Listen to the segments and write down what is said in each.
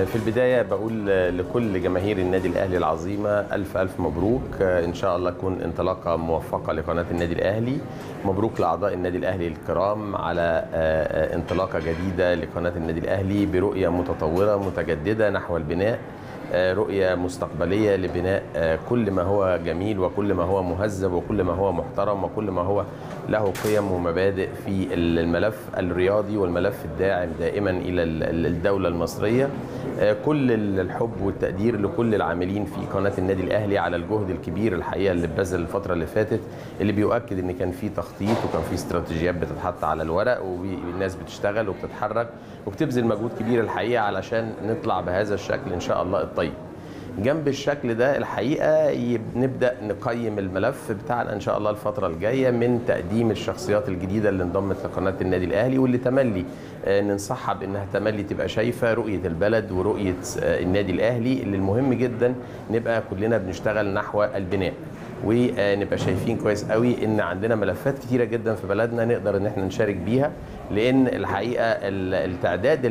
في البداية بقول لكل جماهير النادي الأهلي العظيمة ألف ألف مبروك إن شاء الله تكون انطلاقة موفقة لقناة النادي الأهلي مبروك لأعضاء النادي الأهلي الكرام على انطلاقة جديدة لقناة النادي الأهلي برؤية متطورة متجددة نحو البناء رؤية مستقبلية لبناء كل ما هو جميل وكل ما هو مهذب وكل ما هو محترم وكل ما هو له قيم ومبادئ في الملف الرياضي والملف الداعم دائما إلى الدولة المصرية كل الحب والتقدير لكل العاملين في قناة النادي الأهلي على الجهد الكبير الحقيقة اللي بذل الفترة اللي فاتت اللي بيؤكد ان كان في تخطيط وكان في استراتيجيات بتتحط على الورق والناس بتشتغل وبتتحرك وبتبذل مجهود كبير الحقيقة علشان نطلع بهذا الشكل إن شاء الله الطيب جنب الشكل ده الحقيقه نبدا نقيم الملف بتاعنا ان شاء الله الفتره الجايه من تقديم الشخصيات الجديده اللي انضمت لقناه النادي الاهلي واللي تملي ننصحها بانها تملي تبقى شايفه رؤيه البلد ورؤيه النادي الاهلي اللي المهم جدا نبقى كلنا بنشتغل نحو البناء ونبقى شايفين كويس قوي ان عندنا ملفات كتيره جدا في بلدنا نقدر ان احنا نشارك بيها لان الحقيقه التعداد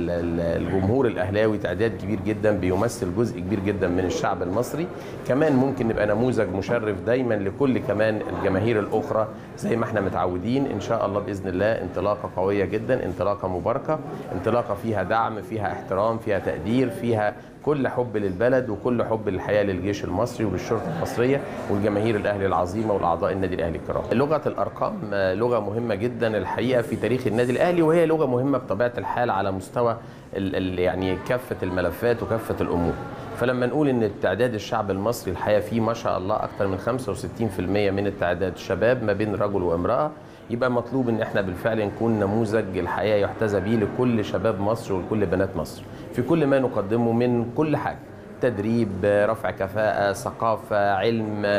الجمهور الاهلاوي تعداد كبير جدا بيمثل جزء كبير جدا من الشعب المصري كمان ممكن نبقى نموذج مشرف دايما لكل كمان الجماهير الاخرى زي ما احنا متعودين ان شاء الله باذن الله انطلاقه قويه جدا انطلاقه مباركه انطلاقه فيها دعم فيها احترام فيها تقدير فيها كل حب للبلد وكل حب للحياه للجيش المصري وللشرطه المصريه والجماهير الاهلي العظيمه والاعضاء النادي الاهلي الكرام. لغه الارقام لغه مهمه جدا الحقيقه في تاريخ النادي الاهلي وهي لغه مهمه بطبيعه الحال على مستوى ال ال يعني كافه الملفات وكافه الامور. فلما نقول ان تعداد الشعب المصري الحقيقه فيه ما شاء الله اكثر من 65% من التعداد شباب ما بين رجل وامراه يبقى مطلوب ان احنا بالفعل نكون نموذج الحقيقه يحتذى به لكل شباب مصر ولكل بنات مصر في كل ما نقدمه من كل حاجه تدريب رفع كفاءة ثقافة علم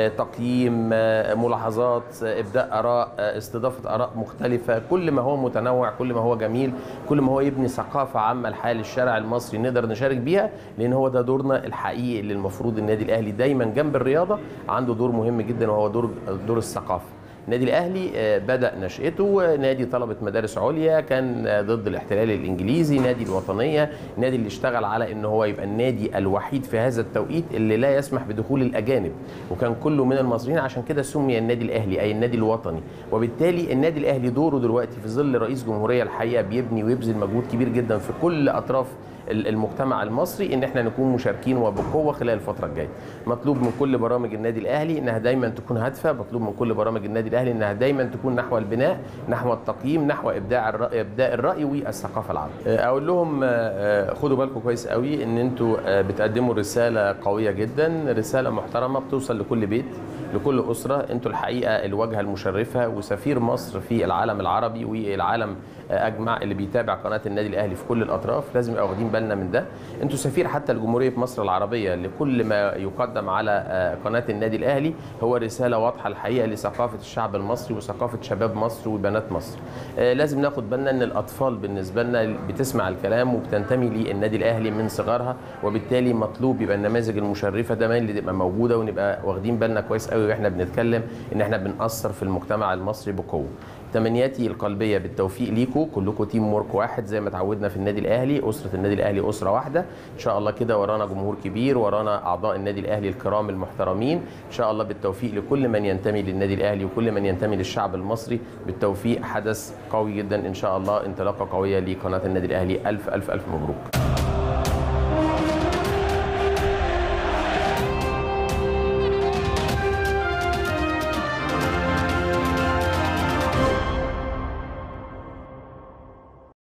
تقييم ملاحظات إبداء آراء استضافة آراء مختلفة كل ما هو متنوع كل ما هو جميل كل ما هو يبني ثقافة عامة لحال الشارع المصري نقدر نشارك بيها لأن هو ده دورنا الحقيقي اللي المفروض النادي الأهلي دايما جنب الرياضة عنده دور مهم جدا وهو دور دور الثقافة النادي الاهلي بدا نشاته نادي طلبه مدارس عليا كان ضد الاحتلال الانجليزي نادي الوطنيه نادي اللي اشتغل على ان هو يبقى النادي الوحيد في هذا التوقيت اللي لا يسمح بدخول الاجانب وكان كله من المصريين عشان كده سمي النادي الاهلي اي النادي الوطني وبالتالي النادي الاهلي دوره دلوقتي في ظل رئيس جمهوريه الحقيقه بيبني ويبذل مجهود كبير جدا في كل اطراف المجتمع المصري ان احنا نكون مشاركين وبقوه خلال الفتره الجايه مطلوب من كل برامج النادي الاهلي انها دايما تكون هادفه مطلوب من كل برامج النادي الاهلي انها دايما تكون نحو البناء نحو التقييم نحو ابداع الراي ابداء الراي والثقافه العامه اقول لهم خدوا بالكم كويس قوي ان انتوا بتقدموا رساله قويه جدا رساله محترمه بتوصل لكل بيت لكل اسره انتوا الحقيقه الواجهه المشرفه وسفير مصر في العالم العربي والعالم اجمع اللي بيتابع قناه النادي الاهلي في كل الاطراف لازم يبقى واخدين بالنا من ده انتوا سفير حتى الجمهوريه في مصر العربيه لكل ما يقدم على قناه النادي الاهلي هو رساله واضحه الحقيقه لثقافه الشعب المصري وثقافه شباب مصر وبنات مصر لازم ناخد بالنا ان الاطفال بالنسبه لنا بتسمع الكلام وبتنتمي للنادي الاهلي من صغرها وبالتالي مطلوب يبقى النماذج المشرفه دايما اللي تبقى موجوده ونبقى واخدين بالنا كويس قوي واحنا بنتكلم ان احنا بنأثر في المجتمع المصري بقوه تمنياتي القلبيه بالتوفيق ليكم كلكم تيم ورك واحد زي ما اتعودنا في النادي الاهلي اسره النادي الاهلي اسره واحده ان شاء الله كده ورانا جمهور كبير ورانا اعضاء النادي الاهلي الكرام المحترمين ان شاء الله بالتوفيق لكل من ينتمي للنادي الاهلي وكل من ينتمي للشعب المصري بالتوفيق حدث قوي جدا ان شاء الله انطلاقه قويه لقناه النادي الاهلي الف الف الف مبروك